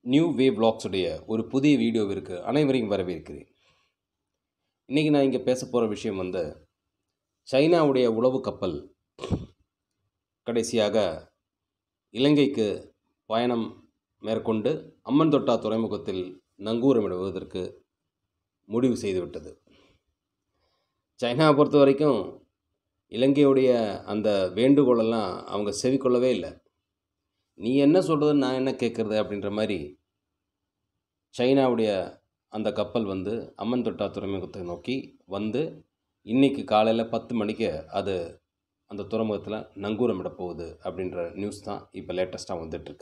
new வே உடைய ஒரு புதிய வீடியோவிற்கு அனைவரையும் வரவேற்கிறேன் இன்றைக்கி நான் இங்கே பேச போகிற விஷயம் வந்து சைனாவுடைய உளவு கப்பல் கடைசியாக இலங்கைக்கு பயணம் மேற்கொண்டு அம்மன் தொட்டா துறைமுகத்தில் நங்கூரமிடுவதற்கு முடிவு செய்துவிட்டது சைனாவை பொறுத்த வரைக்கும் இலங்கையுடைய அந்த வேண்டுகோளெல்லாம் அவங்க செவிக்கொள்ளவே இல்லை நீ என்ன சொல்கிறது நான் என்ன கேட்குறது அப்படின்ற மாதிரி சைனாவுடைய அந்த கப்பல் வந்து அம்மன் தொட்டா துறைமுகத்தை நோக்கி வந்து இன்றைக்கி காலையில் பத்து மணிக்கு அது அந்த துறைமுகத்தில் நங்கூரமிட போகுது அப்படின்ற நியூஸ் தான் இப்போ லேட்டஸ்ட்டாக வந்துட்டுருக்கு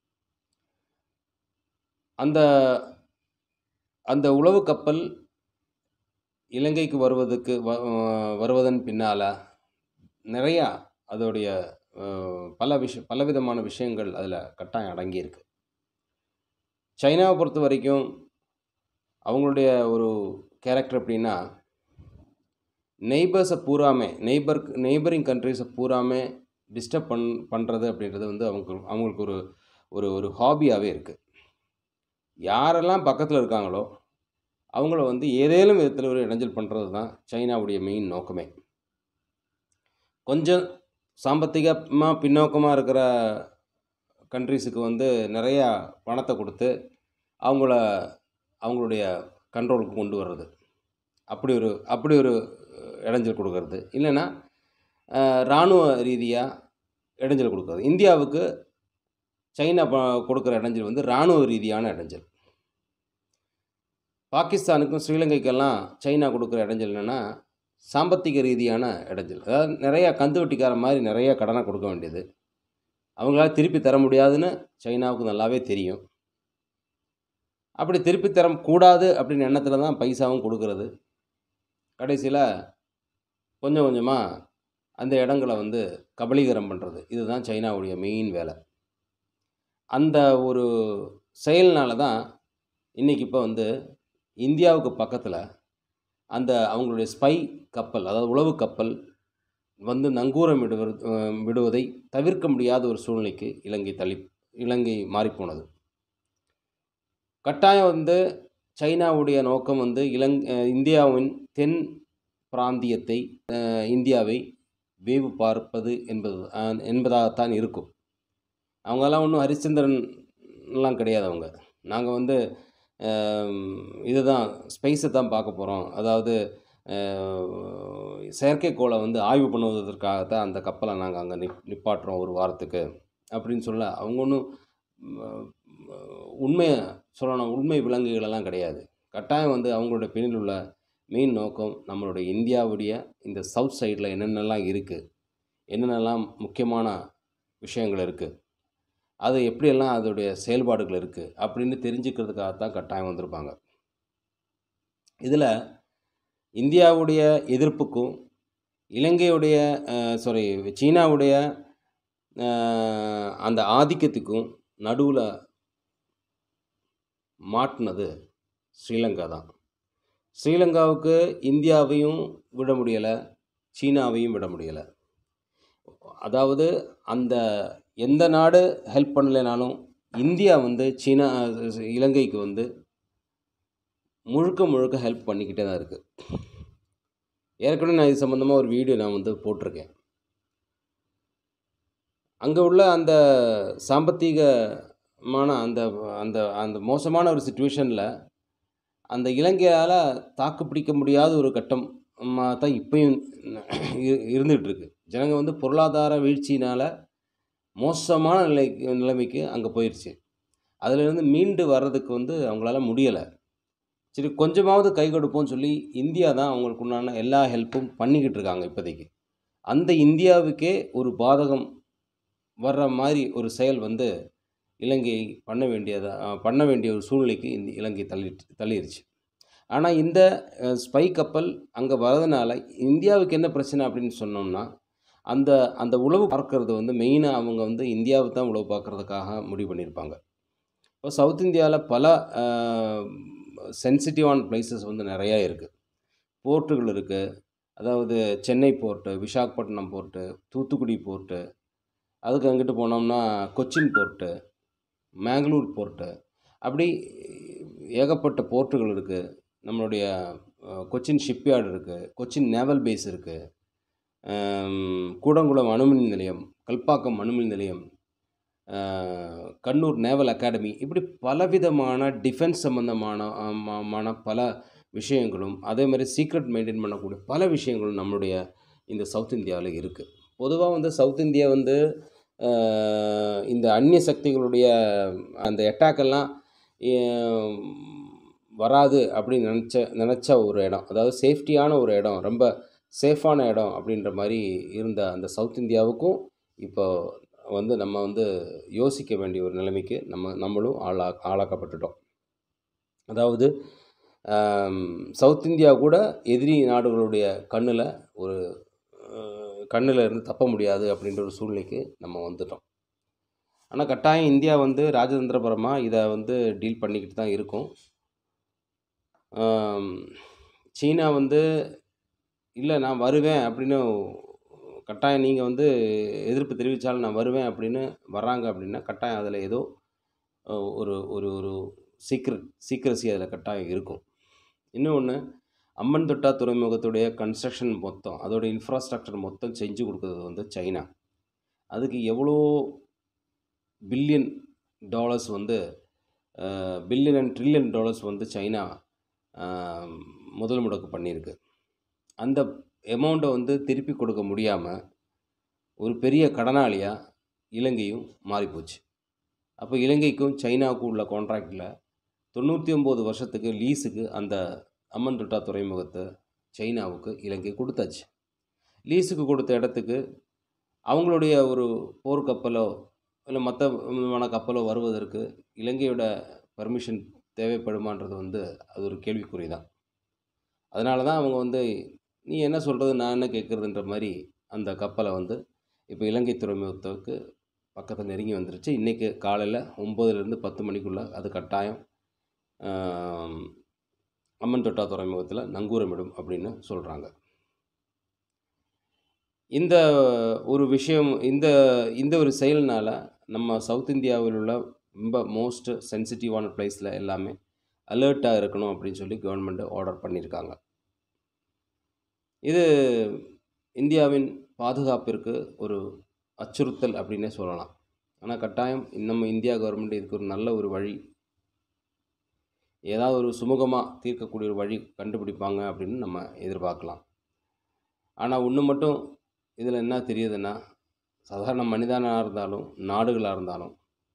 அந்த அந்த உளவு கப்பல் இலங்கைக்கு வருவதுக்கு வ வருவதன் பின்னால் நிறையா அதோடைய பல விஷ பலவிதமான விஷயங்கள் அதில் கட்டாயம் அடங்கியிருக்கு சைனாவை பொறுத்த வரைக்கும் அவங்களுடைய ஒரு கேரக்டர் எப்படின்னா நெய்பர்ஸை பூராமே நெய்பர் நெய்பரிங் கண்ட்ரிஸை பூராமே டிஸ்டர்ப் பண் பண்ணுறது அப்படின்றது வந்து அவங்க அவங்களுக்கு ஒரு ஒரு ஒரு ஹாபியாகவே இருக்குது யாரெல்லாம் பக்கத்தில் இருக்காங்களோ அவங்கள வந்து ஏதேனும் விதத்தில் ஒரு இடைஞ்சல் பண்ணுறது தான் சைனாவுடைய மெயின் நோக்கமே கொஞ்சம் சாம்பத்திகமாக பின்னோக்கமாக இருக்கிற கண்ட்ரிஸுக்கு வந்து நிறையா பணத்தை கொடுத்து அவங்கள அவங்களுடைய கண்ட்ரோலுக்கு கொண்டு வர்றது அப்படி ஒரு அப்படி ஒரு இடைஞ்சல் கொடுக்கறது இல்லைன்னா இராணுவ ரீதியாக இடைஞ்சல் கொடுக்கறது இந்தியாவுக்கு சைனா ப கொடுக்குற இடைஞ்சல் வந்து இராணுவ ரீதியான இடைஞ்சல் பாகிஸ்தானுக்கும் ஸ்ரீலங்கைக்கெல்லாம் சைனா கொடுக்குற இடைஞ்சல் என்னென்னா சாம்பத்திக ரீதியான இடைஞ்சல் அதாவது நிறையா கந்து வட்டிக்கார மாதிரி நிறையா கடனை கொடுக்க வேண்டியது அவங்களால திருப்பி தர முடியாதுன்னு சைனாவுக்கு நல்லாவே தெரியும் அப்படி திருப்பி தர கூடாது அப்படின்னு எண்ணத்தில் தான் பைசாவும் கொடுக்கறது கடைசியில் கொஞ்சம் கொஞ்சமாக அந்த இடங்களை வந்து கபலீகரம் பண்ணுறது இதுதான் சைனாவுடைய மெயின் வேலை அந்த ஒரு செயல்னால தான் இன்றைக்கி இப்போ வந்து இந்தியாவுக்கு பக்கத்தில் அந்த அவங்களுடைய ஸ்பை கப்பல் அதாவது உளவு கப்பல் வந்து நங்கூரம் விடுவது விடுவதை தவிர்க்க முடியாத ஒரு சூழ்நிலைக்கு இலங்கை தள்ளி இலங்கை மாறிப்போனது கட்டாயம் வந்து சைனாவுடைய நோக்கம் வந்து இலங் இந்தியாவின் தென் பிராந்தியத்தை இந்தியாவை வேவு பார்ப்பது என்பது என்பதாகத்தான் இருக்கும் அவங்கெல்லாம் ஒன்றும் ஹரிச்சந்திரன்லாம் கிடையாது அவங்க நாங்கள் வந்து இதுதான் ஸ்பேஸை தான் பார்க்க போகிறோம் அதாவது செயற்கைக்கோளை வந்து ஆய்வு பண்ணுவதற்காகத்தான் அந்த கப்பலை நாங்கள் அங்கே நிப் நிப்பாட்டுறோம் ஒரு வாரத்துக்கு அப்படின்னு சொல்ல அவங்க ஒன்றும் உண்மையை சொல்லணும் உண்மை விலங்குகளெல்லாம் கிடையாது கட்டாயம் வந்து அவங்களுடைய பின்னில் உள்ள மெயின் நோக்கம் நம்மளுடைய இந்தியாவுடைய இந்த சவுத் சைடில் என்னென்னலாம் இருக்குது என்னென்னலாம் முக்கியமான விஷயங்கள் இருக்குது அது எப்படியெல்லாம் அதோடைய செயல்பாடுகள் இருக்குது அப்படின்னு தெரிஞ்சுக்கிறதுக்காகத்தான் கட்டாயம் வந்திருப்பாங்க இதில் இந்தியாவுடைய எதிர்ப்புக்கும் இலங்கையுடைய சாரி சீனாவுடைய அந்த ஆதிக்கத்துக்கும் நடுவில் மாட்டினது ஸ்ரீலங்கா தான் ஸ்ரீலங்காவுக்கு இந்தியாவையும் விட முடியலை சீனாவையும் விட முடியலை அதாவது அந்த எந்த நாடு ஹெல்ப் பண்ணலைனாலும் இந்தியா வந்து சீனா இலங்கைக்கு வந்து முழுக்க முழுக்க ஹெல்ப் பண்ணிக்கிட்டே தான் இருக்குது ஏற்கனவே நான் இது சம்மந்தமாக ஒரு வீடியோ நான் வந்து போட்டிருக்கேன் அங்கே உள்ள அந்த சாம்பத்திகமான அந்த அந்த அந்த மோசமான ஒரு சுச்சுவேஷனில் அந்த இலங்கையால் தாக்கு பிடிக்க முடியாத ஒரு கட்டமாக தான் இப்பயும் இருந்துகிட்ருக்கு ஜனங்க வந்து பொருளாதார வீழ்ச்சினால் மோசமான நிலை நிலைமைக்கு அங்கே போயிடுச்சு அதிலிருந்து மீண்டு வர்றதுக்கு வந்து அவங்களால முடியலை சரி கொஞ்சமாவது கை கொடுப்போம்னு சொல்லி இந்தியா தான் அவங்களுக்கு உண்டான எல்லா ஹெல்ப்பும் பண்ணிக்கிட்டு இருக்காங்க இப்போதைக்கு அந்த இந்தியாவுக்கே ஒரு பாதகம் வர்ற மாதிரி ஒரு செயல் வந்து இலங்கை பண்ண வேண்டியதாக பண்ண வேண்டிய ஒரு சூழ்நிலைக்கு இந்த இலங்கை தள்ளி தள்ளிடுச்சு ஆனால் இந்த ஸ்பை கப்பல் அங்கே வரதுனால இந்தியாவுக்கு என்ன பிரச்சனை அப்படின்னு சொன்னோம்னா அந்த அந்த உளவு பார்க்கறது வந்து மெயினாக அவங்க வந்து இந்தியாவை தான் உளவு பார்க்குறதுக்காக முடிவு பண்ணியிருப்பாங்க இப்போ சவுத் இந்தியாவில் பல சென்சிட்டிவான பிளேசஸ் வந்து நிறையா இருக்குது போர்ட்டுகள் இருக்குது அதாவது Chennai port Visakhapatnam port Thoothukudi port அதுக்கு அங்கிட்டு போனோம்னா கொச்சின் போர்ட்டு மேங்களூர் போர்ட்டு அப்படி ஏகப்பட்ட போர்ட்டுகள் இருக்குது நம்மளுடைய அஹ், கொச்சின் ஷிப்யார்டு இருக்குது கொச்சின் நேவல் பேஸ் இருக்குது கூடங்குளம் அணுமின் நிலையம் கல்பாக்கம் அணுமின் நிலையம் அஹ், கண்ணூர் நேவல் அகாடமி இப்படி பலவிதமான டிஃபென்ஸ் சம்மந்தமான ஆமா- மான பல விஷயங்களும் அதே மாதிரி சீக்ரெட் மெயின்டைன் பண்ணக்கூடிய பல விஷயங்களும் நம்மளுடைய இந்த சவுத் இந்தியாவில் இருக்குது பொதுவாக வந்து சவுத் இந்தியா வந்து அஹ், இந்த அந்நிய சக்திகளுடைய அந்த அட்டாக்கெல்லாம் வராது அப்படின்னு நினச்ச நினச்ச ஒரு இடம் அதாவது சேஃப்டியான ஒரு இடம் ரொம்ப சேஃபான இடம் அப்படின்ற மாதிரி இருந்த அந்த சவுத் இந்தியாவுக்கும் இப்போ வந்து நம்ம வந்து யோசிக்க வேண்டிய ஒரு நிலைமைக்கு நம்ம நம்மளும் ஆளா ஆளாக்கப்பட்டுட்டோம் அதாவது ஆம், சவுத் இந்தியா கூட எதிரி நாடுகளுடைய கண்ணில் ஒரு கண்ணில் இருந்து தப்ப முடியாது அப்படின்ற ஒரு சூழ்நிலைக்கு நம்ம வந்துட்டோம் ஆனால் கட்டாயம் இந்தியா வந்து ராஜதந்திரபரமாக இதை வந்து டீல் பண்ணிக்கிட்டு தான் இருக்கும் ஆம், சீனா வந்து இல்லை நான் வருவேன் அப்படின்னு கட்டாயம் நீங்கள் வந்து எதிர்ப்பு தெரிவித்தாலும் நான் வருவேன் அப்படின்னு வர்றாங்க அப்படின்னா கட்டாயம் அதில் ஏதோ அஹ், ஒரு ஒரு ஒரு சீக்ரெட் சீக்ரஸி அதில் கட்டாயம் இருக்கும் இன்னொன்று அம்மன் தொட்டா துறைமுகத்துடைய கன்ஸ்ட்ரக்ஷன் மொத்தம் அதோட இன்ஃப்ராஸ்ட்ரக்சர் மொத்தம் செஞ்சு கொடுக்குறது வந்து சைனா அதுக்கு எவ்வளோ பில்லியன் டாலர்ஸ் வந்து பில்லியன் அண்ட் ட்ரில்லியன் டாலர்ஸ் வந்து சைனா ஆஹ், முதல் முடக்கு பண்ணியிருக்கு அந்த அமௌண்ட்டை வந்து திருப்பி கொடுக்க முடியாமல் ஒரு பெரிய கடனாளியாக இலங்கையும் மாறிப்போச்சு அப்போ இலங்கைக்கும் சைனாவுக்கும் உள்ள கான்ட்ராக்டில் தொண்ணூற்றி ஒம்பது வருஷத்துக்கு லீஸுக்கு அந்த அம்மன் தொட்டா துறைமுகத்தை சைனாவுக்கு இலங்கை கொடுத்தாச்சு லீஸுக்கு கொடுத்த இடத்துக்கு அவங்களுடைய ஒரு போர்க்கப்பலோ இல்லை மற்ற விதமான கப்பலோ வருவதற்கு இலங்கையோட பர்மிஷன் தேவைப்படுமான்றது வந்து அது ஒரு கேள்விக்குறி தான் அதனால தான் அவங்க வந்து நீ என்ன சொல்கிறது நான் என்ன கேட்குறதுன்ற மாதிரி அந்த கப்பலை வந்து இப்போ இலங்கை துறைமுகத்துக்கு பக்கத்தில் நெருங்கி வந்துருச்சு இன்றைக்கி காலையில் ஒம்போதுலேருந்து பத்து மணிக்குள்ளே அது கட்டாயம் ஆம், அம்மன் தொட்டா துறைமுகத்தில் நங்கூரமிடும் அப்படின்னு சொல்கிறாங்க இந்த ஒரு விஷயம் இந்த இந்த ஒரு செயல்னால நம்ம சவுத் இந்தியாவில் உள்ள ரொம்ப மோஸ்ட் சென்சிட்டிவான பிளேஸில் எல்லாமே அலர்ட்டாக இருக்கணும் அப்படின்னு சொல்லி கவர்மெண்ட் ஆர்டர் பண்ணியிருக்காங்க இது இந்தியாவின் பாதுகாப்பிற்கு ஒரு அச்சுறுத்தல் அப்படின்னே சொல்லலாம் ஆனால் கட்டாயம் நம்ம இந்தியா கவர்மெண்ட் இதுக்கு ஒரு நல்ல ஒரு வழி ஏதாவது ஒரு சுமூகமாக தீர்க்கக்கூடிய ஒரு வழி கண்டுபிடிப்பாங்க அப்படின்னு நம்ம எதிர்பார்க்கலாம் ஆனால் ஒன்று மட்டும் இதில் என்ன தெரியுதுன்னா சாதாரண மனிதனாக இருந்தாலும் நாடுகளாக இருந்தாலும்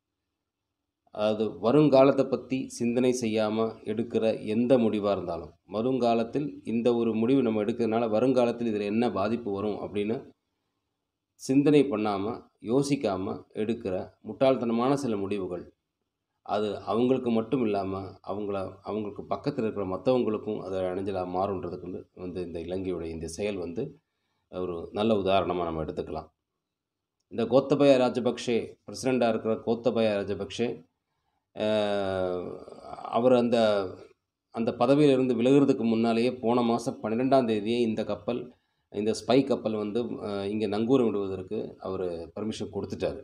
அதாவது வருங்காலத்தை பற்றி சிந்தனை செய்யாமல் எடுக்கிற எந்த முடிவாக இருந்தாலும் வருங்காலத்தில் இந்த ஒரு முடிவு நம்ம எடுக்கிறதுனால வருங்காலத்தில் இதில் என்ன பாதிப்பு வரும் அப்படின்னு சிந்தனை பண்ணாமல் யோசிக்காமல் எடுக்கிற முட்டாள்தனமான சில முடிவுகள் அது அவங்களுக்கு மட்டும் இல்லாமல் அவங்கள அவங்களுக்கு பக்கத்தில் இருக்கிற மற்றவங்களுக்கும் அது அணிஞ்சலாக மாறுன்றதுக்கு வந்து வந்து இந்த இலங்கையுடைய இந்த செயல் வந்து ஒரு நல்ல உதாரணமாக நம்ம எடுத்துக்கலாம் இந்த கோத்தபய ராஜபக்ஷே பிரசிடெண்ட்டாக இருக்கிற கோத்தபய ராஜபக்ஷே அஹ், அவர் அந்த அந்த பதவியிலிருந்து விலகுறதுக்கு முன்னாலேயே போன மாதம் பன்னிரெண்டாம் தேதியே இந்த கப்பல் இந்த ஸ்பை கப்பல் வந்து இங்கே நங்கூரம் விடுவதற்கு அவர் பர்மிஷன் கொடுத்துட்டாரு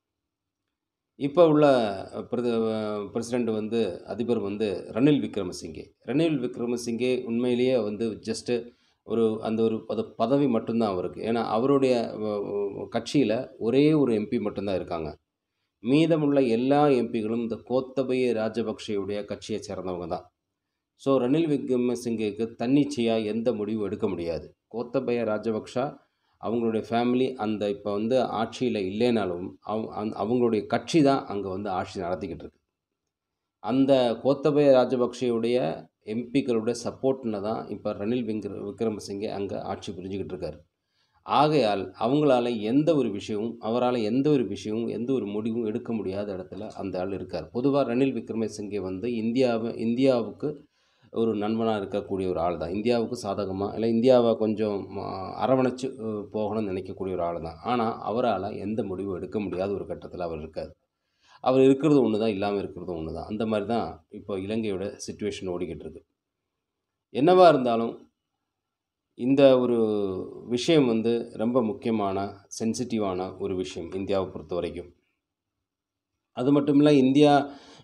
இப்போ உள்ள பிரத பிரசிடெண்ட் வந்து அதிபர் வந்து ரணில் விக்ரமசிங்கே ரணில் விக்ரமசிங்கே உண்மையிலேயே வந்து ஜஸ்ட்டு ஒரு அந்த ஒரு அது பதவி மட்டும்தான் அவருக்கு ஏன்னா அவருடைய கட்சியில் ஒரே ஒரு எம்பி மட்டும்தான் இருக்காங்க மீதமுள்ள எல்லா எம்பிகளும் இந்த கோத்தபய ராஜபக்ஷேயுடைய கட்சியை சேர்ந்தவங்க தான் ஸோ ரணில் விக்ரமசிங்கேக்கு தன்னிச்சையாக எந்த முடிவும் எடுக்க முடியாது கோத்தபய ராஜபக்ஷா அவங்களுடைய ஃபேமிலி அந்த இப்போ வந்து ஆட்சியில் இல்லைனாலும் அவங்க அந்த அவங்களுடைய கட்சி தான் அங்கே வந்து ஆட்சி நடத்திக்கிட்டு இருக்கு அந்த கோத்தபய ராஜபக்ஷேயுடைய எம்பிக்களுடைய சப்போர்ட்னு தான் இப்போ ரணில் விக்ர விக்ரமசிங்கே அங்கே ஆட்சி புரிஞ்சுக்கிட்டு இருக்காரு ஆகையால் அவங்களால எந்த ஒரு விஷயமும் அவரால் எந்த ஒரு விஷயமும் எந்த ஒரு முடிவும் எடுக்க முடியாத இடத்துல அந்த ஆள் இருக்கார் பொதுவாக ரணில் விக்ரமசிங்கே வந்து இந்தியாவை இந்தியாவுக்கு ஒரு நண்பனாக இருக்கக்கூடிய ஒரு ஆள் தான் இந்தியாவுக்கு சாதகமாக இல்லை இந்தியாவை கொஞ்சம் அரவணைச்சு போகணும்னு நினைக்கக்கூடிய ஒரு ஆள் தான் ஆனால் அவரால் எந்த முடிவும் எடுக்க முடியாத ஒரு கட்டத்தில் அவர் இருக்கார் அவர் இருக்கிறது ஒன்று தான் இல்லாமல் இருக்கிறது ஒன்று தான் அந்த மாதிரி தான் இப்போ இலங்கையோட சுச்சுவேஷன் ஓடிக்கிட்டு இருக்கு என்னவாக இருந்தாலும் இந்த ஒரு விஷயம் வந்து ரொம்ப முக்கியமான சென்சிட்டிவான ஒரு விஷயம் இந்தியாவை பொறுத்த வரைக்கும் அது மட்டும் இல்லை இந்தியா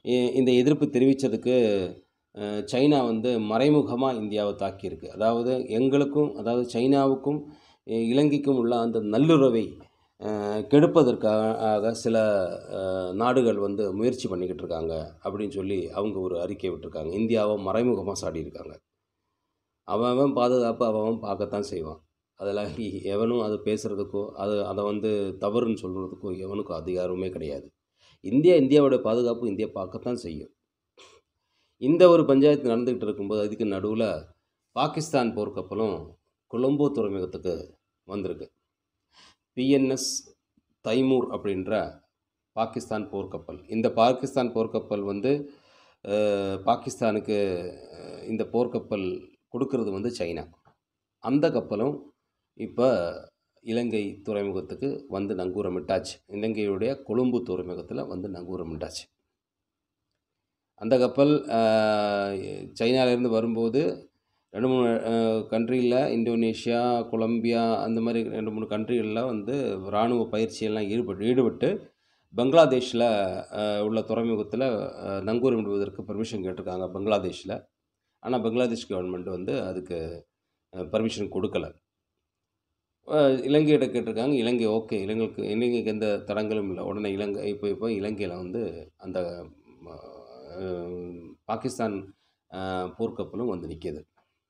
இ- இந்த எதிர்ப்பு தெரிவித்ததுக்கு சைனா வந்து மறைமுகமாக இந்தியாவை தாக்கியிருக்கு அதாவது எங்களுக்கும் அதாவது சைனாவுக்கும் இ- இலங்கைக்கும் உள்ள அந்த நல்லுறவை அஹ், கெடுப்பதற்காக சில அஹ், நாடுகள் வந்து முயற்சி பண்ணிக்கிட்டு இருக்காங்க அப்படின்னு சொல்லி அவங்க ஒரு அறிக்கை விட்டிருக்காங்க இந்தியாவை மறைமுகமாக சாடியிருக்காங்க அவன் அவன் பாதுகாப்பு அவன் அவன் பார்க்கத்தான் செய்வான் அதில் எவனும் அது பேசுகிறதுக்கோ அது அதை வந்து தவறுன்னு சொல்கிறதுக்கோ எவனுக்கும் அதிகாரமே கிடையாது இந்தியா இந்தியாவோட பாதுகாப்பு இந்தியா பார்க்கத்தான் செய்யும் இந்த ஒரு பஞ்சாயத்து நடந்துக்கிட்டு இருக்கும்போது அதுக்கு நடுவில் பாகிஸ்தான் போர்க்கப்பலும் கொலம்போ துறைமுகத்துக்கு வந்திருக்கு பிஎன்எஸ் தைமூர் அப்படின்ற பாகிஸ்தான் போர்க்கப்பல் இந்த பாகிஸ்தான் போர்க்கப்பல் வந்து அஹ், பாகிஸ்தானுக்கு அஹ், இந்த போர்க்கப்பல் கொடுக்கறது வந்து சைனா அந்த கப்பலும் இப்போ இலங்கை துறைமுகத்துக்கு வந்து நங்கூரமிட்டாச்சு இலங்கையுடைய கொழும்பு துறைமுகத்தில் வந்து நங்கூரமிட்டாச்சு அந்த கப்பல் அஹ், சைனாலேருந்து வரும்போது ரெண்டு மூணு கண்ட்ரியில் இந்தோனேஷியா கொலம்பியா அந்த மாதிரி ரெண்டு மூணு கண்ட்ரிகளில் வந்து இராணுவ பயிற்சியெல்லாம் ஈடுபட்டு ஈடுபட்டு பங்களாதேஷில் உள்ள துறைமுகத்தில் அஹ், நங்கூரம் விடுவதற்கு பெர்மிஷன் கேட்டிருக்காங்க பங்களாதேஷில் ஆனால் பங்களாதேஷ் கவர்மெண்ட் வந்து அதுக்கு பர்மிஷன் கொடுக்கல அஹ், இலங்கையிட்ட கேட்டிருக்காங்க இலங்கை ஓகே இலங்கைக்கு இலங்கைக்கு எந்த தடங்களும் இல்லை உடனே இலங்கை இப்போ இப்போ இலங்கையில் வந்து அந்த அஹ், பாகிஸ்தான் அஹ், போர்க்கப்பலும் வந்து நிற்கிது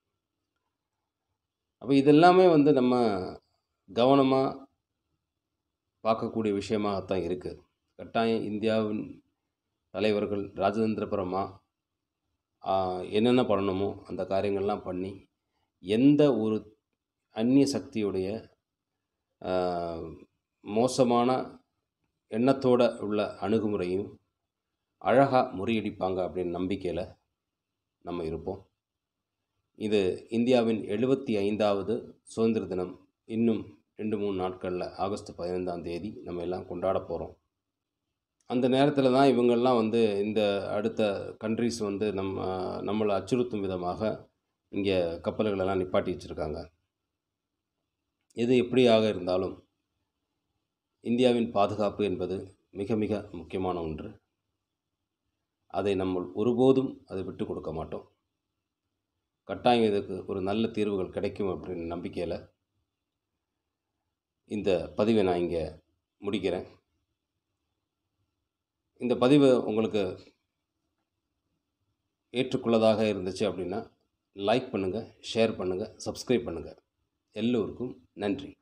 அப்போ இதெல்லாமே வந்து நம்ம கவனமாக பார்க்கக்கூடிய விஷயமாகத்தான் இருக்குது கட்டாயம் இந்தியாவின் தலைவர்கள் ராஜதந்திரபரமாக என்னென்ன பண்ணணுமோ அந்த காரியங்கள்லாம் பண்ணி எந்த ஒரு அந்நிய சக்தியுடைய ஆ, மோசமான எண்ணத்தோட உள்ள அணுகுமுறையும் அழகாக முறியடிப்பாங்க அப்படின்னு நம்பிக்கையில் நம்ம இருப்போம் இது இந்தியாவின் எழுபத்தி ஐந்தாவது சுதந்திர தினம் இன்னும் ரெண்டு மூணு நாட்களில் ஆகஸ்ட் பதினைந்தாம் தேதி நம்ம எல்லாம் கொண்டாட போகிறோம் அந்த நேரத்தில் தான் இவங்கெல்லாம் வந்து இந்த அடுத்த கண்ட்ரிஸ் வந்து நம்ம நம்மளை அச்சுறுத்தும் விதமாக இங்கே கப்பல்களெல்லாம் நிப்பாட்டி வச்சுருக்காங்க எது எப்படியாக இருந்தாலும் இந்தியாவின் பாதுகாப்பு என்பது மிக மிக முக்கியமான ஒன்று அதை நம்ம ஒருபோதும் அதை விட்டு கொடுக்க மாட்டோம் கட்டாயம் இதுக்கு ஒரு நல்ல தீர்வுகள் கிடைக்கும் அப்படின்னு நம்பிக்கையில் இந்த பதிவை நான் இங்கே முடிக்கிறேன் இந்த பதிவு உங்களுக்கு ஏற்றுக்கொள்ளதாக இருந்துச்சு அப்படின்னா லைக் பண்ணுங்கள் ஷேர் பண்ணுங்கள் சப்ஸ்கிரைப் பண்ணுங்கள் எல்லோருக்கும் நன்றி